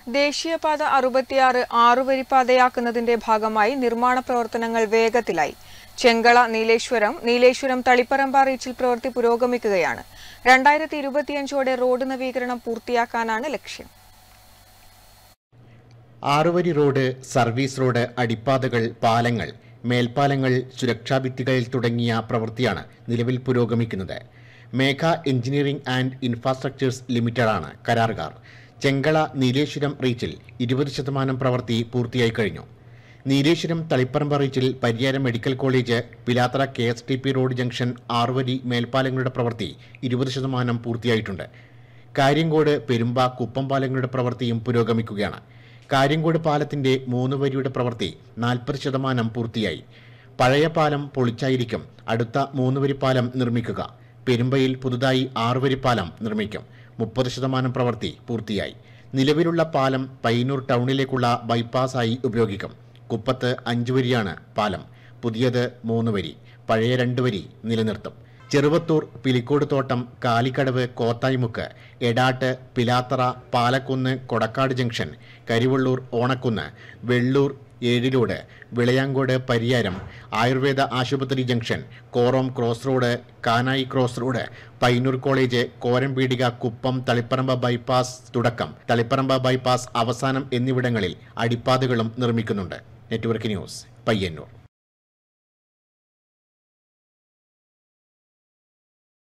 ദേശീയപാത അറുപത്തിയാറ് ആറുവരിപ്പാതയാക്കുന്നതിന്റെ ഭാഗമായി നിർമ്മാണ പ്രവർത്തനങ്ങൾ വേഗത്തിലായി ചെങ്കള നീലേശ്വരം നീലേശ്വരം തളിപ്പറമ്പ റീച്ചിൽ പ്രവൃത്തി പുരോഗമിക്കുകയാണ് രണ്ടായിരത്തി ഇരുപത്തിയഞ്ചോടെ റോഡ് നവീകരണം പൂർത്തിയാക്കാനാണ് ലക്ഷ്യം ആറുവരി റോഡ് സർവീസ് റോഡ് അടിപ്പാതകൾ പാലങ്ങൾ മേൽപ്പാലങ്ങൾ സുരക്ഷാഭിത്തികൾ തുടങ്ങിയ പ്രവൃത്തിയാണ് നിലവിൽ പുരോഗമിക്കുന്നത് മേഘ എഞ്ചിനീയറിംഗ് ആൻഡ് ഇൻഫ്രാസ്ട്രക്ചേഴ്സ് ലിമിറ്റഡാണ് കരാറുകാർ ചെങ്കള നീലേശ്വരം റീച്ചിൽ ഇരുപത് ശതമാനം പ്രവൃത്തി പൂർത്തിയായി കഴിഞ്ഞു നീലേശ്വരം തളിപ്പറമ്പ് റീച്ചിൽ Pariyaram medical college Pilathara K S T P road junction ആറുവരി മേൽപ്പാലങ്ങളുടെ പ്രവൃത്തി ഇരുപത് ശതമാനം പൂർത്തിയായിട്ടുണ്ട് കാര്യങ്കോട് പെരുമ്പ കുപ്പം പാലങ്ങളുടെ പ്രവൃത്തിയും പുരോഗമിക്കുകയാണ് കാര്യങ്കോട് പാലത്തിന്റെ മൂന്ന് വരിയുടെ പ്രവൃത്തി നാൽപ്പത് ശതമാനം പൂർത്തിയായി പഴയ പാലം പൊളിച്ചായിരിക്കും അടുത്ത മൂന്ന് വരി പാലം നിർമ്മിക്കുക പെരുമ്പയിൽ പുതുതായി ആറ് വരി പാലം നിർമ്മിക്കും മുപ്പത് ശതമാനം പ്രവൃത്തി പൂർത്തിയായി നിലവിലുള്ള പാലം പയ്യന്നൂർ ടൗണിലേക്കുള്ള ബൈപ്പാസായി ഉപയോഗിക്കും കുപ്പത്ത് അഞ്ച് വരിയാണ് പാലം പുതിയത് മൂന്ന് വരി പഴയ രണ്ട് വരി നിലനിർത്തും ചെറുവത്തൂർ പിലിക്കോട് തോട്ടം കാലിക്കടവ് കോത്തായിമുക്ക് എടാട്ട് പിലാത്തറ പാലക്കുന്ന് കൊടക്കാട് ജംഗ്ഷൻ കരിവള്ളൂർ ഓണക്കുന്ന് വെള്ളൂർ ഏഴിലോട് വിളയാങ്കോട് പരിയാരം ആയുർവേദ ആശുപത്രി junction Korom cross road Kanayi cross road Painur college Korampeedika Kuppam Taliparamba bypass തുടക്കം തളിപ്പറമ്പ ബൈപ്പാസ് അവസാനം എന്നിവിടങ്ങളിൽ അടിപ്പാതകളും നിർമ്മിക്കുന്നുണ്ട് നെറ്റ്വർക്ക് ന്യൂസ് പയ്യന്നൂർ